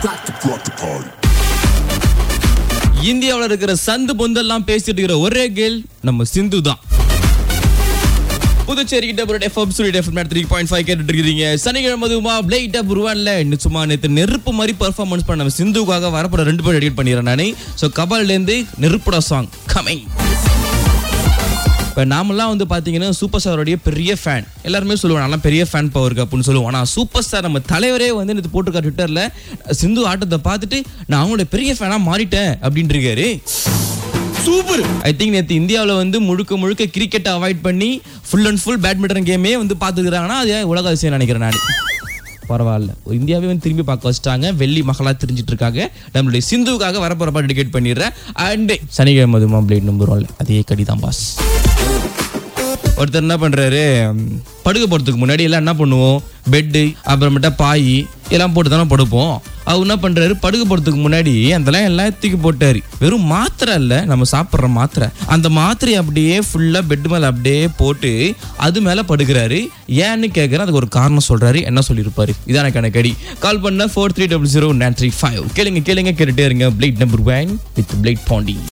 got to rock the party. இந்தியாவுல இருக்கிற சந்து பொந்தெல்லாம் பேசிட்டு இருக்கிற ஒரே கேள் நம்ம சிந்து தான் புதுச்சேரி கிட்ட ஒரு FM studio FM three point five கேட்டுட்டு இருக்கீங்க சனிக்கிழமை அதுமா பிளேட் அப் உருவான்ல இன்னும் சும்மா நேற்று நெருப்பு மாதிரி பெர்ஃபார்மன்ஸ் பண்ண நம்ம சிந்துக்காக வரப்பட ரெண்டு பேர் எடிட் பண்ணிடுறேன் நானே ஸோ கபால்லேருந்து நெருப்புட சாங் கமிங் இப்போ நாமெல்லாம் வந்து பார்த்தீங்கன்னா சூப்பர் ஸ்டாரோடைய பெரிய ஃபேன் எல்லாருமே சொல்லுவாங்க நல்லா பெரிய ஃபேன் பவர் அப்படின்னு சொல்லுவோம் ஆனால் சூப்பர் ஸ்டார் நம்ம தலைவரே வந்து நேற்று போட்டிருக்காரு ட்விட்டரில் சிந்து ஆட்டத்தை பார்த்துட்டு நான் அவங்களோட பெரிய ஃபேனாக மாறிட்டேன் அப்படின்ட்டு இருக்காரு சூப்பர் ஐ திங்க் நேற்று இந்தியாவில் வந்து முழுக்க முழுக்க கிரிக்கெட்டை அவாய்ட் பண்ணி ஃபுல் அண்ட் ஃபுல் பேட்மிண்டன் கேமே வந்து பார்த்துக்கிறாங்கன்னா அது உலக அதிசயம் நினைக்கிறேன் நான் பரவாயில்ல இந்தியாவே வந்து திரும்பி பார்க்க வச்சிட்டாங்க வெள்ளி மகளா தெரிஞ்சிட்டு இருக்காங்க நம்மளுடைய சிந்துவுக்காக வரப்போறப்ப டெடிகேட் பண்ணிடுறேன் அண்ட் சனிக்கிழமை மதுமா பிளேட் நம்பர் ஒன் அதே கடி தான் பாஸ் ஒருத்தர் என்ன பண்றாரு ம், படுக்க போறதுக்கு முன்னாடி எல்லாம் என்ன பண்ணுவோம் பெட்டு அப்புறமேட்டா பாய் எல்லாம் போட்டு தானே படுப்போம் அவர் என்ன பண்றாரு படுக்க போறதுக்கு முன்னாடி அதெல்லாம் எல்லாம் தூக்கி போட்டாரு வெறும் மாத்திரை இல்ல நம்ம சாப்பிட்ற மாத்திரை அந்த மாத்திரையை அப்படியே ஃபுல்லா பெட் மேல அப்படியே போட்டு அது மேல படுக்கிறாரு ஏன்னு கேட்கறேன் அதுக்கு ஒரு காரணம் சொல்றாரு என்ன சொல்லியிருப்பாரு இதான் எனக்கு கடி கால் பண்ண four three double zero nine three five கேளுங்க கேளுங்க கேட்டுட்டே இருங்க plate number one with plate Pandi